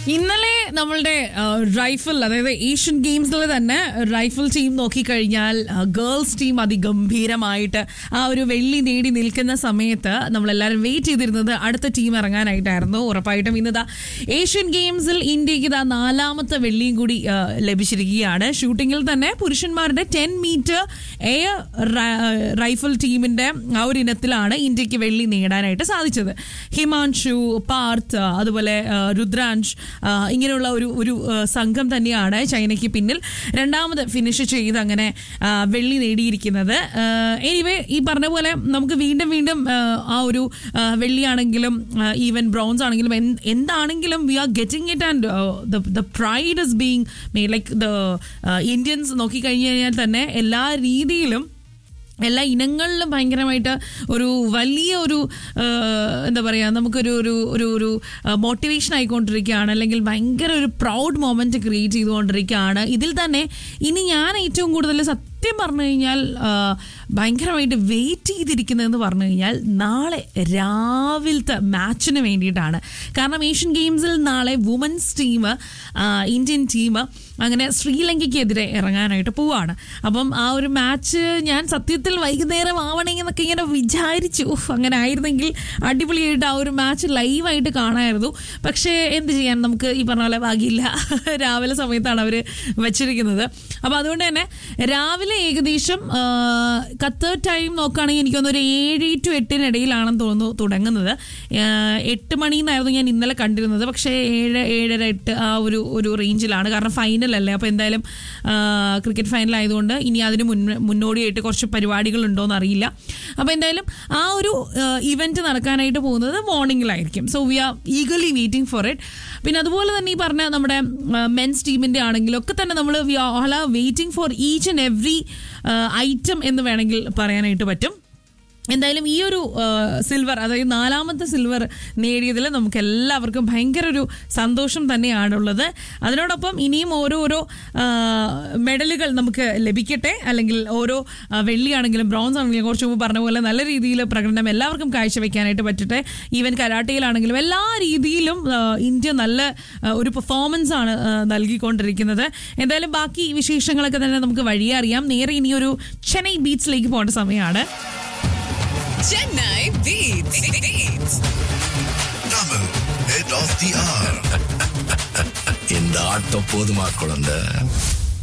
ഇന്നലെ നമ്മളുടെ റൈഫിൾ അതായത് ഏഷ്യൻ ഗെയിംസിൽ തന്നെ റൈഫിൾ ടീം നോക്കിക്കഴിഞ്ഞാൽ ഗേൾസ് ടീം അതിഗംഭീരമായിട്ട് ആ ഒരു വെള്ളി നേടി നിൽക്കുന്ന സമയത്ത് നമ്മളെല്ലാവരും വെയിറ്റ് ചെയ്തിരുന്നത് അടുത്ത ടീം ഇറങ്ങാനായിട്ടായിരുന്നു ഉറപ്പായിട്ടും ഇന്നതാ ഏഷ്യൻ ഗെയിംസിൽ ഇന്ത്യക്ക് ഇതാ നാലാമത്തെ വെള്ളിയും കൂടി ആ, ലഭിച്ചിരിക്കുകയാണ് ഷൂട്ടിങ്ങിൽ തന്നെ പുരുഷന്മാരുടെ ടെൻ മീറ്റർ എയർ റൈഫിൾ ടീമിന്റെ ആ ഒരു ഇനത്തിലാണ് ഇന്ത്യക്ക് വെള്ളി നേടാനായിട്ട് സാധിച്ചത് ഹിമാൻഷു പാർത്ത് അതുപോലെ ആ, രുദ്രാൻഷ് ആ, ഇങ്ങനെയുള്ള ഒരു ഒരു ആ, സംഘം തന്നെയാണ് ചൈനയ്ക്ക് പിന്നിൽ രണ്ടാമത് ഫിനിഷ് ചെയ്ത് അങ്ങനെ ആ, വെള്ളി നേടിയിരിക്കുന്നത് എനിവേ ഈ പറഞ്ഞ പോലെ നമുക്ക് വീണ്ടും വീണ്ടും ആ, ആ ഒരു ആ, വെള്ളിയാണെങ്കിലും ഈവൻ ബ്രോൺസ് ആണെങ്കിലും എന്ത് എന്താണെങ്കിലും we are getting it and the pride is being made like the Indians നോക്കിക്കഴിഞ്ഞു കഴിഞ്ഞാൽ തന്നെ എല്ലാ രീതിയിലും എല്ലാ ഇനങ്ങളിലും ഭയങ്കരമായിട്ട് ഒരു വലിയ ഒരു ആ, എന്താ പറയുക നമുക്കൊരു ഒരു ഒരു ഒരു മോട്ടിവേഷൻ ആയിക്കൊണ്ടിരിക്കുകയാണ് അല്ലെങ്കിൽ ഭയങ്കര ഒരു പ്രൗഡ് മൊമെന്റ് ക്രിയേറ്റ് ചെയ്തുകൊണ്ടിരിക്കുകയാണ് ഇതിൽ തന്നെ ഇനി ഞാൻ ഏറ്റവും കൂടുതൽ സത്യം പറഞ്ഞു കഴിഞ്ഞാൽ ആ, ഭയങ്കരമായിട്ട് വെയിറ്റ് ചെയ്തിരിക്കുന്നതെന്ന് പറഞ്ഞു കഴിഞ്ഞാൽ നാളെ രാവിലത്തെ മാച്ചിന് വേണ്ടിയിട്ടാണ് കാരണം ഏഷ്യൻ ഗെയിംസിൽ നാളെ വുമൻസ് ടീം ഇന്ത്യൻ ടീം അങ്ങനെ ശ്രീലങ്കയ്ക്കെതിരെ ഇറങ്ങാനായിട്ട് പോവാണ് അപ്പം ആ ഒരു മാച്ച് ഞാൻ സത്യത്തിൽ വൈകുന്നേരം ആവണമെങ്കിൽ എന്നൊക്കെ ഇങ്ങനെ വിചാരിച്ചു ഉഫ്, അങ്ങനെ ആയിരുന്നെങ്കിൽ അടിപൊളിയായിട്ട് ആ ഒരു മാച്ച് ലൈവായിട്ട് കാണാമായിരുന്നു പക്ഷേ എന്ത് ചെയ്യാൻ നമുക്ക് ഈ പറഞ്ഞ പോലെ ഭാഗ്യമില്ല രാവിലെ സമയത്താണ് അവർ വെച്ചിരിക്കുന്നത് അപ്പോൾ അതുകൊണ്ട് തന്നെ രാവിലെ ഏകദേശം ആ, ഖത്തർ ടൈം നോക്കുകയാണെങ്കിൽ എനിക്കൊന്ന് ഒരു ഏഴ് ടു എട്ടിനിടയിലാണെന്ന് തോന്നുന്നു തുടങ്ങുന്നത് ആ, എട്ട് മണിന്നായിരുന്നു ഞാൻ ഇന്നലെ കണ്ടിരുന്നത് പക്ഷേ ഏഴ് ഏഴര എട്ട് ആ ഒരു ഒരു റേഞ്ചിലാണ് കാരണം ഫൈനൽ അല്ലേ അപ്പോൾ എന്തായാലും ക്രിക്കറ്റ് ഫൈനൽ ആയതുകൊണ്ട് ഇനി അതിന് മുൻ- മുന്നോടിയായിട്ട് കുറച്ച് പരിപാടികൾ ഉണ്ടോയെന്ന് അറിയില്ല അപ്പോൾ എന്തായാലും ആ ഒരു ഇവന്റ് നടക്കാനായിട്ട് പോകുന്നത് മോർണിംഗിലായിരിക്കും so we are eagerly waiting for it പിന്നെ അതുപോലെ തന്നെ ഈ പറഞ്ഞ നമ്മുടെ മെൻസ് ടീമിന്റെ ആണെങ്കിലും ഒക്കെ തന്നെ നമ്മൾ we are waiting for each and every item എന്ന് വേണമെങ്കിൽ പറയാനായിട്ട് പറ്റും എന്തായാലും ഈ ഒരു സിൽവർ അതായത് നാലാമത്തെ സിൽവർ നേടിയതിൽ നമുക്ക് എല്ലാവർക്കും ഭയങ്കര ഒരു സന്തോഷം തന്നെയാണുള്ളത് അതിനോടൊപ്പം ഇനിയും ഓരോരോ ആ, മെഡലുകൾ നമുക്ക് ലഭിക്കട്ടെ അല്ലെങ്കിൽ ഓരോ ആ, വെള്ളിയാണെങ്കിലും ബ്രോൺസ് ആണെങ്കിലും കുറച്ച് മുമ്പ് പറഞ്ഞ പോലെ നല്ല രീതിയിൽ പ്രകടനം എല്ലാവർക്കും കാഴ്ചവെക്കാനായിട്ട് പറ്റട്ടെ ഈവൻ കരാട്ടയിലാണെങ്കിലും എല്ലാ രീതിയിലും ആ, ഇന്ത്യ നല്ല ആ, ഒരു പെർഫോമൻസ് ആണ് ആ, നൽകിക്കൊണ്ടിരിക്കുന്നത് എന്തായാലും ബാക്കി വിശേഷങ്ങളൊക്കെ തന്നെ നമുക്ക് വഴിയേ അറിയാം നേരെ ഇനി ഒരു ചെന്നൈ ബീച്ചിലേക്ക് പോകേണ്ട സമയമാണ് Chennai Beats. Beats. Tamil, head of the hour. இந்த ஆட்டம் போதுமா குழந்தை